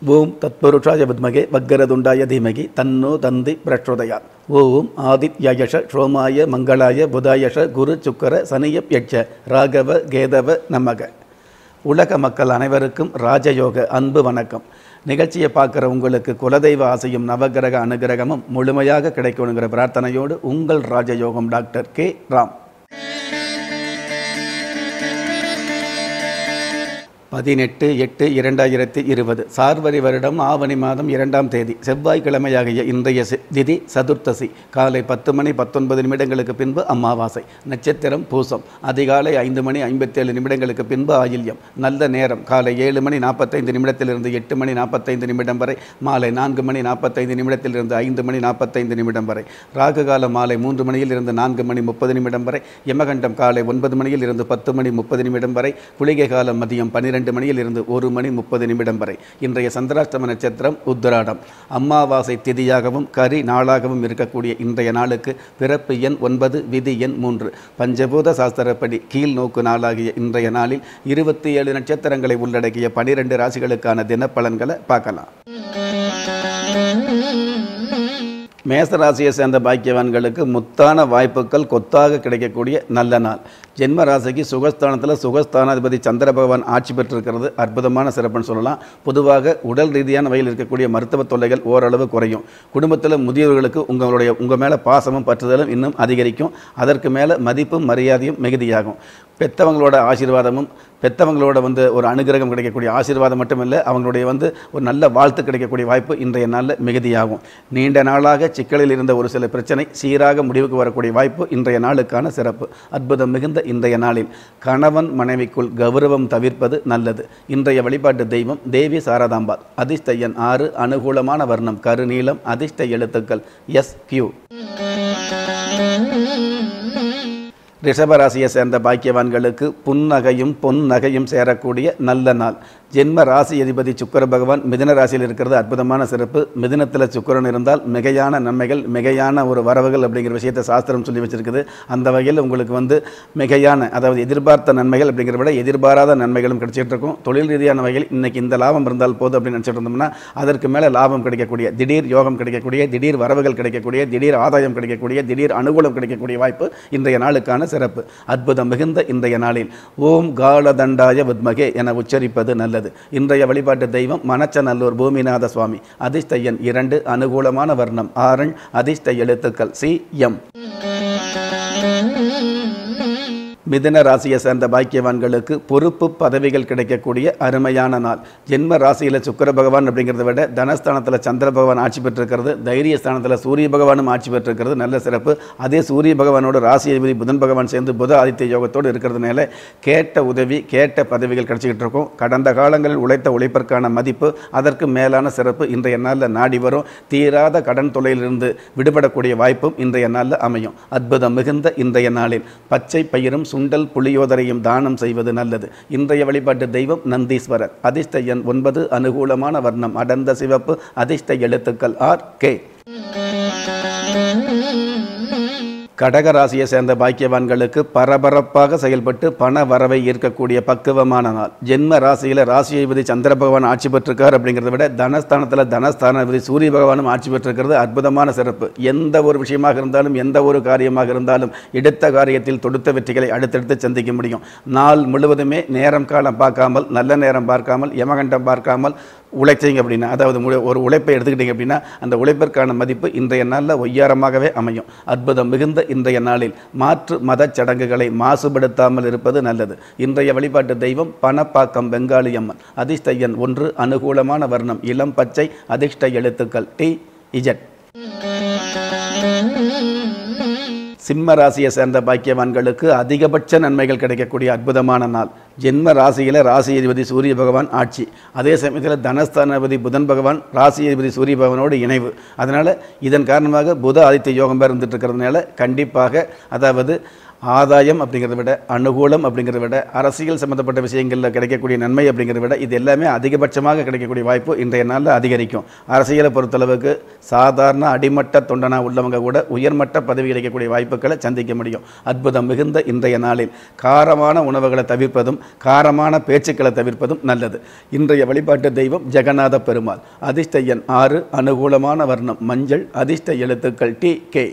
ஓம் தத்புருஷாய வித்மகே வக்கரதுண்டாய தீமகி தன்னோ தந்தி பிரச்சோதயா ஓம் ஆதித்யயஷ சோமாய மங்களாய புதாயஷ குரு சுக்கர சனியப் யட்ச ராகவ கேதவ நமக உலக மக்கள் அனைவருக்கும் ராஜயோக அன்பு வணக்கம் நிகழ்ச்சியை பார்க்குற உங்களுக்கு குலதெய்வ ஆசையும் நவகிரக அனுகிரகமும் முழுமையாக கிடைக்கணுங்கிற பிரார்த்தனையோடு உங்கள் ராஜயோகம் டாக்டர் கே ராம் பதினெட்டு எட்டு இரண்டாயிரத்தி இருபது சார்வரி வருடம் ஆவணி மாதம் இரண்டாம் தேதி செவ்வாய்க்கிழமையாகிய இன்றைய சி- திதி சதுர்த்தசி காலை பத்து மணி பத்தொன்பது நிமிடங்களுக்கு பின்பு அமாவாசை நட்சத்திரம் பூசம் அதிகாலை ஐந்து மணி ஐம்பத்தேழு நிமிடங்களுக்கு பின்பு ஆயில்யம் நல்ல நேரம் காலை ஏழு மணி நாற்பத்தைந்து நிமிடத்திலிருந்து எட்டு மணி நாற்பத்தைந்து நிமிடம் வரை மாலை நான்கு மணி நாற்பத்தைந்து நிமிடத்திலிருந்து ஐந்து மணி நாற்பத்தைந்து நிமிடம் வரை ராகு கால மாலை மூன்று மணியில் இருந்து நான்கு மணி முப்பது நிமிடம் வரை யமகண்டம் காலை ஒன்பது மணியில் இருந்து பத்து மணி முப்பது நிமிடம் வரை குளிகை காலம் மதியம் பன்னிரெண்டு மணியில் இருந்து ஒரு மணி முப்பது நிமிடம் வரை இன்றைய சந்திராஷ்டம நட்சத்திரம் உத்திராடம் அமாவாசை திதியாகவும் கரி நாளாகவும் இருக்கக்கூடிய இன்றைய நாளுக்கு பிறப்பு எண் ஒன்பது விதி எண் மூன்று பஞ்சபூத சாஸ்திரப்படி கீழ் நோக்கு நாளாகிய இன்றைய நாளில் இருபத்தி ஏழு நட்சத்திரங்களை உள்ளடக்கிய பனிரெண்டு ராசிகளுக்கான தினப்பலன்களை பார்க்கலாம் மேசராசியை சேர்ந்த பாக்கியவான்களுக்கு முத்தான வாய்ப்புகள் கொத்தாக கிடைக்கக்கூடிய நல்ல நாள் ஜென்ம ராசிக்கு சுகஸ்தானத்தில் சுகஸ்தானாதிபதி சந்திர பகவான் ஆட்சி பெற்றிருக்கிறது அற்புதமான சிறப்புன்னு சொல்லலாம் பொதுவாக உடல் ரீதியான வகையில் இருக்கக்கூடிய மருத்துவ தொல்லைகள் ஓரளவு குறையும் குடும்பத்தில் முதியவர்களுக்கு உங்களுடைய உங்கள் மேலே பாசமும் பற்றுதலும் இன்னும் அதிகரிக்கும் அதற்கு மேலே மதிப்பும் மரியாதையும் மிகுதியாகும் பெத்தவங்களோட ஆசீர்வாதமும் பெத்தவங்களோட வந்து ஒரு அனுகிரகம் கிடைக்கக்கூடிய ஆசீர்வாதம் மட்டுமில்லை அவங்களுடைய வந்து ஒரு நல்ல வாழ்த்து கிடைக்கக்கூடிய வாய்ப்பு இன்றைய நாளில் மிகுதியாகும் நீண்ட நாளாக சிக்கலில் இருந்த ஒரு சில பிரச்சனை சீராக முடிவுக்கு வரக்கூடிய வாய்ப்பு இன்றைய நாளுக்கான சிறப்பு அற்புதம் மிகுந்த இன்றைய நாளில் கணவன் மனைவிக்குள் கௌரவம் தவிர்ப்பது நல்லது இன்றைய வழிபாட்டு தெய்வம் தேவி சாரதாம்பாள் அதிர்ஷ்ட எண் ஆறு அனுகூலமான வர்ணம் கருநீலம் அதிர்ஷ்ட எழுத்துக்கள் எஸ் கியூ ரிஷபராசியை சேர்ந்த பாக்கியவான்களுக்கு புன்னகையும் பொன்னகையும் சேரக்கூடிய நல்ல நாள் ஜென்ம ராசி அதிபதி சுக்கிர பகவான் மிதுன ராசியில் இருக்கிறது அற்புதமான சிறப்பு மிதுனத்தில் சுக்கிரன் இருந்தால் மிகையான நன்மைகள் மிகையான ஒரு வரவுகள் அப்படிங்கிற விஷயத்தை சாஸ்திரம் சொல்லி வச்சிருக்குது அந்த வகையில் உங்களுக்கு வந்து மிகையான அதாவது எதிர்பார்த்த நன்மைகள் அப்படிங்கிற விட எதிர்பாராத நன்மைகளும் கிடைச்சிட்டு இருக்கும் தொழில் ரீதியான வகையில் இன்னைக்கு இந்த லாபம் இருந்தால் போதும் அப்படின்னு நினச்சிட்டு இருந்தோம்னா அதற்கு மேலே லாபம் கிடைக்கக்கூடிய திடீர் யோகம் கிடைக்கக்கூடிய திடீர் வரவுகள் கிடைக்கக்கூடிய திடீர் ஆதாயம் கிடைக்கக்கூடிய திடீர் அனுகூலம் கிடைக்கக்கூடிய வாய்ப்பு இன்றைய நாளுக்கான சிறப்பு அற்புதம் மிகுந்த இன்றைய நாளில் ஓம் காலதண்டாய வித்மகே என உச்சரிப்பது நல்லது இன்றைய வழிபாட்டு தெய்வம் மணச்சநல்லூர் பூமிநாத சுவாமி அதிர்ஷ்ட எண் இரண்டு அனுகூலமான வர்ணம் ஆரன் அதிர்ஷ்ட எழுத்துக்கள் சி எம் மிதுன ராசியை சேர்ந்த பாக்கியவான்களுக்கு பொறுப்பு பதவிகள் கிடைக்கக்கூடிய அருமையான நாள் ஜென்ம ராசியில் சுக்கிர பகவான் அப்படிங்கிறத விட தனஸ்தானத்தில் சந்திர பகவான் ஆட்சி பெற்றிருக்கிறது தைரிய ஸ்தானத்தில் சூரிய பகவானும் ஆட்சி பெற்றிருக்கிறது நல்ல சிறப்பு அதே சூரிய பகவானோட ராசி அதிபதி புதன் பகவான் சேர்ந்து புத ஆதித்ய யோகத்தோடு இருக்கிறதுனால கேட்ட உதவி கேட்ட பதவிகள் கிடைச்சிக்கிட்டு இருக்கும் கடந்த காலங்களில் உழைத்த உழைப்பிற்கான மதிப்பு அதற்கு மேலான சிறப்பு இன்றைய நாளில் நாடி வரும் தீராத கடன் தொல்லையிலிருந்து விடுபடக்கூடிய வாய்ப்பும் இன்றைய நாளில் அமையும் அற்புதம் மிகுந்த இன்றைய நாளில் பச்சை பயிரும் சுண்டல் புளியோதரையும் தானம் செய்வது நல்லது இன்றைய வழிபாட்டு தெய்வம் நந்தீஸ்வரர் அதிர்ஷ்ட எண் ஒன்பது அனுகூலமான வர்ணம் அடர்ந்த சிவப்பு அதிர்ஷ்ட எழுத்துக்கள் ஆர் கே கடக ராசியை சேர்ந்த பாக்கியவான்களுக்கு பரபரப்பாக செயல்பட்டு பண வரவை ஈர்க்கக்கூடிய பக்குவமான நாள் ஜென்ம ராசியில் ராசியதிபதி சந்திர பகவான் ஆட்சி பெற்றிருக்கார் அப்படிங்கிறத விட தனஸ்தானத்தில் தனஸ்தானாதிபதி சூரிய பகவானும் ஆட்சி பெற்றிருக்கிறது அற்புதமான சிறப்பு எந்த ஒரு விஷயமாக இருந்தாலும் எந்த ஒரு காரியமாக இருந்தாலும் எடுத்த காரியத்தில் தொடுத்த வெற்றிகளை அடுத்தடுத்து சந்திக்க முடியும் நாள் முழுவதுமே நேரம் காலம் பார்க்காமல் நல்ல நேரம் பார்க்காமல் யமகண்டம் பார்க்காமல் உழைச்சிங்க அப்படின்னா அதாவது முழு- ஒரு உழைப்பை எடுத்துக்கிட்டீங்க அப்படின்னா அந்த உழைப்பிற்கான மதிப்பு இன்றைய நாளில் ஒய்யாரமாகவே அமையும் அற்புதம் மிகுந்த இன்றைய நாளில் மாற்று மதச் சடங்குகளை மாசுபடுத்தாமல் இருப்பது நல்லது இன்றைய வழிபாட்டு தெய்வம் பணப்பாக்கம் பெங்காலி அம்மன் அதிர்ஷ்ட எண் ஒன்று அனுகூலமான வர்ணம் இளம் பச்சை அதிர்ஷ்ட எழுத்துக்கள் டி இஜட் சிம்ம ராசியை சேர்ந்த பாக்கியவான்களுக்கு அதிகபட்ச நன்மைகள் கிடைக்கக்கூடிய அற்புதமான நாள் ஜென்ம ராசியில் ராசி அதிபதி சூரிய பகவான் ஆட்சி அதே சமயத்தில் தனஸ்தானாதிபதி புதன் பகவான் ராசி அதிபதி சூரிய பகவானோடு இணைவு அதனால் இதன் காரணமாக புத ஆதித்ய யோகம் பேர் இருந்துட்டு இருக்கிறதுனால கண்டிப்பாக அதாவது ஆதாயம் அப்படிங்கிறத விட அனுகூலம் அப்படிங்கிறத விட அரசியல் சம்பந்தப்பட்ட விஷயங்களில் கிடைக்கக்கூடிய நன்மை அப்படிங்கிறத விட இது எல்லாமே அதிகபட்சமாக கிடைக்கக்கூடிய வாய்ப்பு இன்றைய நாளில் அதிகரிக்கும் அரசியலை பொறுத்தளவுக்கு சாதாரண அடிமட்ட தொண்டனா உள்ளவங்க கூட உயர்மட்ட பதவி கிடைக்கக்கூடிய வாய்ப்புகளை சந்திக்க முடியும் அற்புதம் மிகுந்த இன்றைய நாளில் காரமான உணவுகளை தவிர்ப்பதும் காரமான பேச்சுக்களை தவிர்ப்பதும் நல்லது இன்றைய வழிபாட்டு தெய்வம் ஜெகநாத பெருமாள் அதிர்ஷ்ட எண் ஆறு அனுகூலமான வர்ணம் மஞ்சள் அதிர்ஷ்ட எழுத்துக்கள் டி கே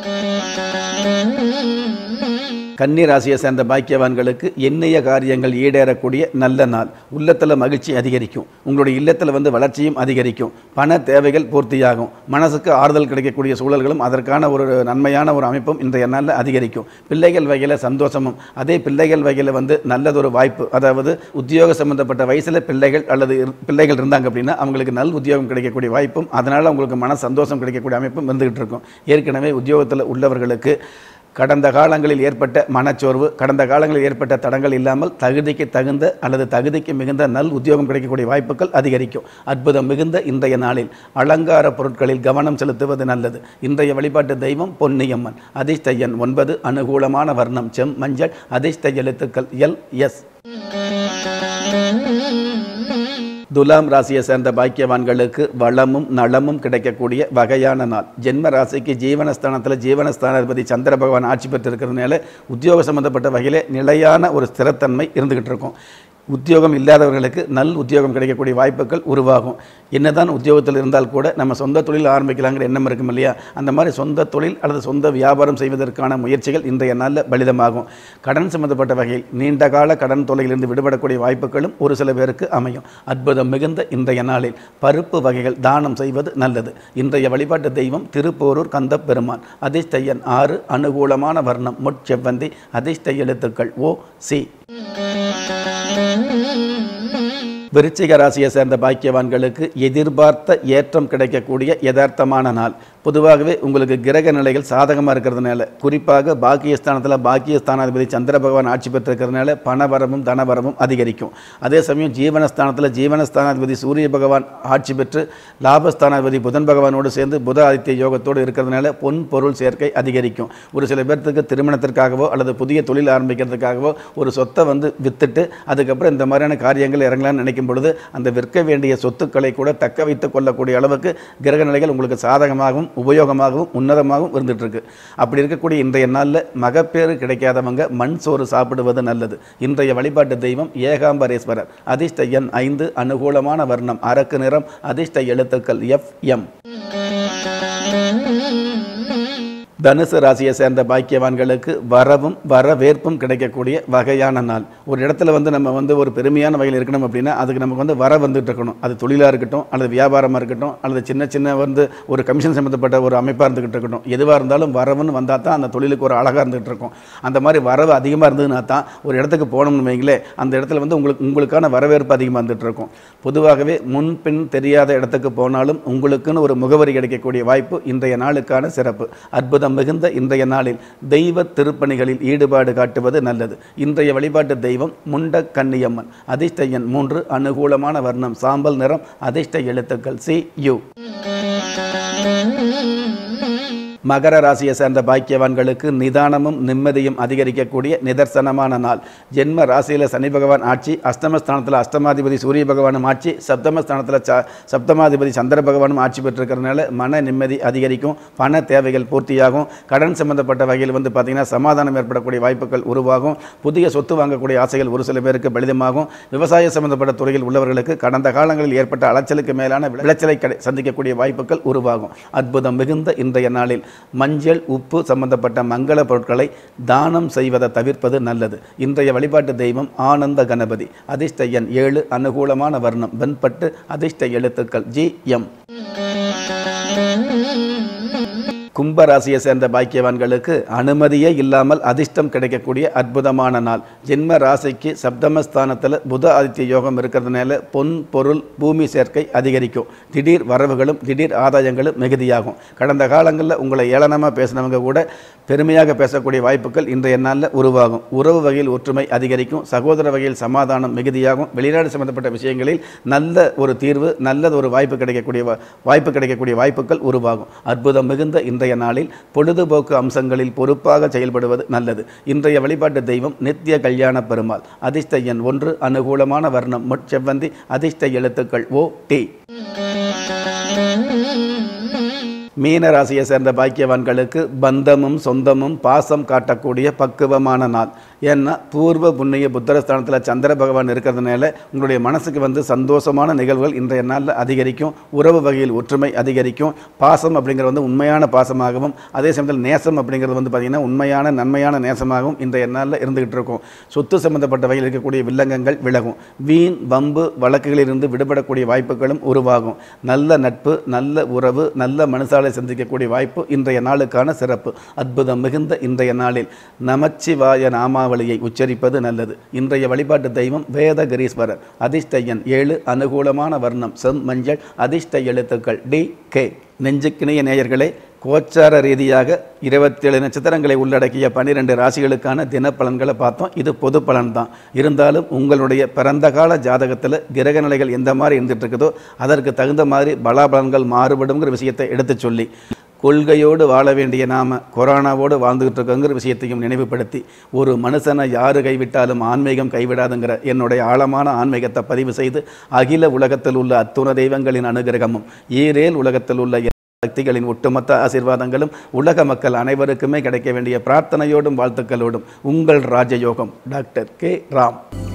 கன்னி ராசியை சேர்ந்த பாக்கியவான்களுக்கு எண்ணிய காரியங்கள் ஈடேறக்கூடிய நல்ல நாள் உள்ளத்தில் மகிழ்ச்சி அதிகரிக்கும் உங்களுடைய இல்லத்தில் வந்து வளர்ச்சியும் அதிகரிக்கும் பண தேவைகள் பூர்த்தியாகும் மனசுக்கு ஆறுதல் கிடைக்கக்கூடிய சூழல்களும் அதற்கான ஒரு நன்மையான ஒரு அமைப்பும் இன்றைய நாளில் அதிகரிக்கும் பிள்ளைகள் வகையில் சந்தோஷமும் அதே பிள்ளைகள் வகையில் வந்து நல்லதொரு வாய்ப்பு அதாவது உத்தியோக சம்பந்தப்பட்ட வயசில் பிள்ளைகள் அல்லது இரு- பிள்ளைகள் இருந்தாங்க அப்படின்னா அவங்களுக்கு நல் உத்தியோகம் கிடைக்கக்கூடிய வாய்ப்பும் அதனால் உங்களுக்கு மன சந்தோஷம் கிடைக்கக்கூடிய அமைப்பும் இருந்துகிட்டு இருக்கும் ஏற்கனவே உத்தியோகத்தில் உள்ளவர்களுக்கு கடந்த காலங்களில் ஏற்பட்ட மனச்சோர்வு கடந்த காலங்களில் ஏற்பட்ட தடங்கள் இல்லாமல் தகுதிக்கு தகுந்த அல்லது தகுதிக்கு மிகுந்த நல் உத்தியோகம் கிடைக்கக்கூடிய வாய்ப்புகள் அதிகரிக்கும் அற்புதம் மிகுந்த இன்றைய நாளில் அலங்கார பொருட்களில் கவனம் செலுத்துவது நல்லது இன்றைய வழிபாட்டு தெய்வம் பொன்னியம்மன் அதிர்ஷ்ட எண் ஒன்பது அனுகூலமான வர்ணம் செம் மஞ்சள் அதிர்ஷ்ட எழுத்துக்கள் எல் எஸ் துலாம் ராசியை சேர்ந்த பாக்கியவான்களுக்கு வளமும் நலமும் கிடைக்கக்கூடிய வகையான நாள் ஜென்ம ராசிக்கு ஜீவனஸ்தானத்தில் ஜீவனஸ்தானாதிபதி சந்திர பகவான் ஆட்சி பெற்றிருக்கிறதுனால உத்தியோக சம்பந்தப்பட்ட வகையில் நிலையான ஒரு ஸ்திரத்தன்மை இருந்துகிட்டு இருக்கும் உத்தியோகம் இல்லாதவர்களுக்கு நல் உத்தியோகம் கிடைக்கக்கூடிய வாய்ப்புகள் உருவாகும் என்னதான் உத்தியோகத்தில் இருந்தால் கூட நம்ம சொந்த தொழில் ஆரம்பிக்கலாங்கிற எண்ணம் இருக்கும் இல்லையா அந்த மாதிரி சொந்த தொழில் அல்லது சொந்த வியாபாரம் செய்வதற்கான முயற்சிகள் இன்றைய நாளில் பலிதமாகும் கடன் சம்பந்தப்பட்ட வகையில் நீண்ட கால கடன் தொல்லையிலிருந்து விடுபடக்கூடிய வாய்ப்புகளும் ஒரு சில பேருக்கு அமையும் அற்புதம் மிகுந்த இன்றைய நாளில் பருப்பு வகைகள் தானம் செய்வது நல்லது இன்றைய வழிபாட்டு தெய்வம் திருப்போரூர் கந்த பெருமான் அதிர்ஷ்ட எண் ஆறு அனுகூலமான வர்ணம் முட்செவ்வந்தி அதிர்ஷ்ட எழுத்துக்கள் ஓ சி விருச்சிக ராசியை சேர்ந்த பாக்கியவான்களுக்கு எதிர்பார்த்த ஏற்றம் கிடைக்கக்கூடிய யதார்த்தமான நாள் பொதுவாகவே உங்களுக்கு கிரக நிலைகள் சாதகமாக இருக்கிறதுனால குறிப்பாக பாக்கியஸ்தானத்தில் பாக்கியஸ்தானாதிபதி சந்திர பகவான் ஆட்சி பெற்றிருக்கிறதுனால பணவரமும் தனவரமும் அதிகரிக்கும் அதே சமயம் ஜீவனஸ்தானத்தில் ஜீவனஸ்தானாதிபதி சூரிய பகவான் ஆட்சி பெற்று லாபஸ்தானாதிபதி புதன் பகவானோடு சேர்ந்து புத ஆதித்ய யோகத்தோடு இருக்கிறதுனால பொன் பொருள் சேர்க்கை அதிகரிக்கும் ஒரு சில பேர்த்துக்கு திருமணத்திற்காகவோ அல்லது புதிய தொழில் ஆரம்பிக்கிறதுக்காகவோ ஒரு சொத்தை வந்து வித்துட்டு அதுக்கப்புறம் இந்த மாதிரியான காரியங்கள் இறங்கலாம்னு நினைக்கும் பொழுது அந்த விற்க வேண்டிய சொத்துக்களை கூட தக்க வைத்துக் கொள்ளக்கூடிய அளவுக்கு கிரக நிலைகள் உங்களுக்கு சாதகமாகவும் உபயோகமாகவும் உன்னதமாகவும் இருந்துட்டு இருக்கு அப்படி இருக்கக்கூடிய இன்றைய நாளில் மகப்பேறு கிடைக்காதவங்க மண் சோறு சாப்பிடுவது நல்லது இன்றைய வழிபாட்டு தெய்வம் ஏகாம்பரேஸ்வரர் அதிர்ஷ்ட எண் ஐந்து அனுகூலமான வர்ணம் அரக்கு நிறம் அதிர்ஷ்ட எழுத்துக்கள் எஃப் எம் தனுசு ராசியை சேர்ந்த பாக்கியவான்களுக்கு வரவும் வரவேற்பும் கிடைக்கக்கூடிய வகையான நாள் ஒரு இடத்துல வந்து நம்ம வந்து ஒரு பெருமையான வகையில் இருக்கணும் அப்படின்னா அதுக்கு நமக்கு வந்து வர வந்துட்டு இருக்கணும் அது தொழிலாக இருக்கட்டும் அல்லது வியாபாரமாக இருக்கட்டும் அல்லது சின்ன சின்ன வந்து ஒரு கமிஷன் சம்மந்தப்பட்ட ஒரு அமைப்பாக இருந்துகிட்டு இருக்கட்டும் எதுவாக இருந்தாலும் வரவுன்னு வந்தால் தான் அந்த தொழிலுக்கு ஒரு அழகாக இருந்துகிட்டு இருக்கும் அந்த மாதிரி வரவு அதிகமாக இருந்ததுன்னா தான் ஒரு இடத்துக்கு போகணும்னு வைங்களே அந்த இடத்துல வந்து உங்களுக்கு உங்களுக்கான வரவேற்பு அதிகமாக இருந்துட்டு இருக்கும் பொதுவாகவே முன் பின் தெரியாத இடத்துக்கு போனாலும் உங்களுக்குன்னு ஒரு முகவரி கிடைக்கக்கூடிய வாய்ப்பு இன்றைய நாளுக்கான சிறப்பு அற்புதம் மிகுந்த இன்றைய நாளில் தெய்வ திருப்பணிகளில் ஈடுபாடு காட்டுவது நல்லது இன்றைய வழிபாட்டு தெய்வம் முண்ட கன்னியம்மன் அதிர்ஷ்ட எண் மூன்று அனுகூலமான வர்ணம் சாம்பல் நிறம் அதிர்ஷ்ட எழுத்துக்கள் சி யு மகர ராசியை சேர்ந்த பாக்கியவான்களுக்கு நிதானமும் நிம்மதியும் அதிகரிக்கக்கூடிய நிதர்சனமான நாள் ஜென்ம ராசியில் சனி பகவான் ஆட்சி அஷ்டமஸ்தானத்தில் அஷ்டமாதிபதி சூரிய பகவானும் ஆட்சி சப்தமஸ்தானத்தில் ச சப்தமாதிபதி சந்திர பகவானும் ஆட்சி பெற்றிருக்கிறதுனால மன நிம்மதி அதிகரிக்கும் பண தேவைகள் பூர்த்தியாகும் கடன் சம்பந்தப்பட்ட வகையில் வந்து பார்த்திங்கன்னா சமாதானம் ஏற்படக்கூடிய வாய்ப்புகள் உருவாகும் புதிய சொத்து வாங்கக்கூடிய ஆசைகள் ஒரு சில பேருக்கு பலிதமாகும் விவசாய சம்பந்தப்பட்ட துறையில் உள்ளவர்களுக்கு கடந்த காலங்களில் ஏற்பட்ட அலைச்சலுக்கு மேலான விளைச்சலை கிடை சந்திக்கக்கூடிய வாய்ப்புகள் உருவாகும் அற்புதம் மிகுந்த இன்றைய நாளில் மஞ்சள் உப்பு சம்பந்தப்பட்ட மங்கள பொருட்களை தானம் செய்வதை தவிர்ப்பது நல்லது இன்றைய வழிபாட்டு தெய்வம் ஆனந்த கணபதி அதிர்ஷ்ட எண் ஏழு அனுகூலமான வர்ணம் வெண்பட்டு அதிர்ஷ்ட எழுத்துக்கள் ஜி எம் கும்பராசியை சேர்ந்த பாக்கியவான்களுக்கு அனுமதியே இல்லாமல் அதிர்ஷ்டம் கிடைக்கக்கூடிய அற்புதமான நாள் ஜென்ம ராசிக்கு சப்தமஸ்தானத்தில் புத ஆதித்ய யோகம் இருக்கிறதுனால பொன் பொருள் பூமி சேர்க்கை அதிகரிக்கும் திடீர் வரவுகளும் திடீர் ஆதாயங்களும் மிகுதியாகும் கடந்த காலங்களில் உங்களை ஏளனமாக பேசினவங்க கூட பெருமையாக பேசக்கூடிய வாய்ப்புகள் இன்றைய நாளில் உருவாகும் உறவு வகையில் ஒற்றுமை அதிகரிக்கும் சகோதர வகையில் சமாதானம் மிகுதியாகும் வெளிநாடு சம்பந்தப்பட்ட விஷயங்களில் நல்ல ஒரு தீர்வு நல்லது ஒரு வாய்ப்பு கிடைக்கக்கூடிய வா- வாய்ப்பு கிடைக்கக்கூடிய வாய்ப்புகள் உருவாகும் அற்புதம் மிகுந்த இன்றைய இன்றைய நாளில் பொழுதுபோக்கு அம்சங்களில் பொறுப்பாக செயல்படுவது நல்லது இன்றைய வழிபாட்டு தெய்வம் நித்திய கல்யாண பெருமாள் அதிர்ஷ்ட எண் ஒன்று அனுகூலமான வர்ணம் முட்செவ்வந்தி அதிர்ஷ்ட எழுத்துக்கள் ஓ டி மீன ராசியை சேர்ந்த பாக்கியவான்களுக்கு பந்தமும் சொந்தமும் பாசம் காட்டக்கூடிய பக்குவமான நாள் ஏன்னா பூர்வ புண்ணிய புத்தரஸ்தானத்தில் சந்திர பகவான் இருக்கிறதுனால உங்களுடைய மனசுக்கு வந்து சந்தோஷமான நிகழ்வுகள் இன்றைய நாளில் அதிகரிக்கும் உறவு வகையில் ஒற்றுமை அதிகரிக்கும் பாசம் அப்படிங்கிறது வந்து உண்மையான பாசமாகவும் அதே சமயத்தில் நேசம் அப்படிங்கிறது வந்து பார்த்திங்கன்னா உண்மையான நன்மையான நேசமாகவும் இன்றைய நாளில் இருந்துகிட்டு இருக்கும் சொத்து சம்பந்தப்பட்ட வகையில் இருக்கக்கூடிய வில்லங்கங்கள் விலகும் வீண் வம்பு வழக்குகளிலிருந்து விடுபடக்கூடிய வாய்ப்புகளும் உருவாகும் நல்ல நட்பு நல்ல உறவு நல்ல மனுஷாலை சந்திக்கக்கூடிய வாய்ப்பு இன்றைய நாளுக்கான சிறப்பு அற்புதம் மிகுந்த இன்றைய நாளில் நமச்சிவாய நாமாவளியை உச்சரிப்பது நல்லது இன்றைய வழிபாட்டு தெய்வம் வேதகிரீஸ்வரர் அதிர்ஷ்ட எண் ஏழு அனுகூலமான வர்ணம் செம் மஞ்சள் அதிர்ஷ்ட எழுத்துக்கள் டி கே நெஞ்சுக்கிணைய நேயர்களே கோச்சார ரீதியாக இருபத்தேழு நட்சத்திரங்களை உள்ளடக்கிய பன்னிரெண்டு ராசிகளுக்கான தினப்பலன்களை பார்த்தோம் இது பொது பலன் தான் இருந்தாலும் உங்களுடைய பிறந்த கால ஜாதகத்தில் கிரக நிலைகள் எந்த மாதிரி இருந்துட்டு இருக்குதோ அதற்கு தகுந்த மாதிரி பலாபலன்கள் மாறுபடுங்கிற விஷயத்தை எடுத்து சொல்லி கொள்கையோடு வாழ வேண்டிய நாம கொரோனாவோடு வாழ்ந்துகிட்டு இருக்கோங்கிற விஷயத்தையும் நினைவுபடுத்தி ஒரு மனுஷனை யாரு கைவிட்டாலும் ஆன்மீகம் கைவிடாதுங்கிற என்னுடைய ஆழமான ஆன்மீகத்தை பதிவு செய்து அகில உலகத்தில் உள்ள அத்துண தெய்வங்களின் அனுகிரகமும் ஈரேல் உலகத்தில் உள்ள சக்திகளின் ஒட்டுமொத்த ஆசீர்வாதங்களும் உலக மக்கள் அனைவருக்குமே கிடைக்க வேண்டிய பிரார்த்தனையோடும் வாழ்த்துக்களோடும் உங்கள் ராஜயோகம் டாக்டர் கே ராம்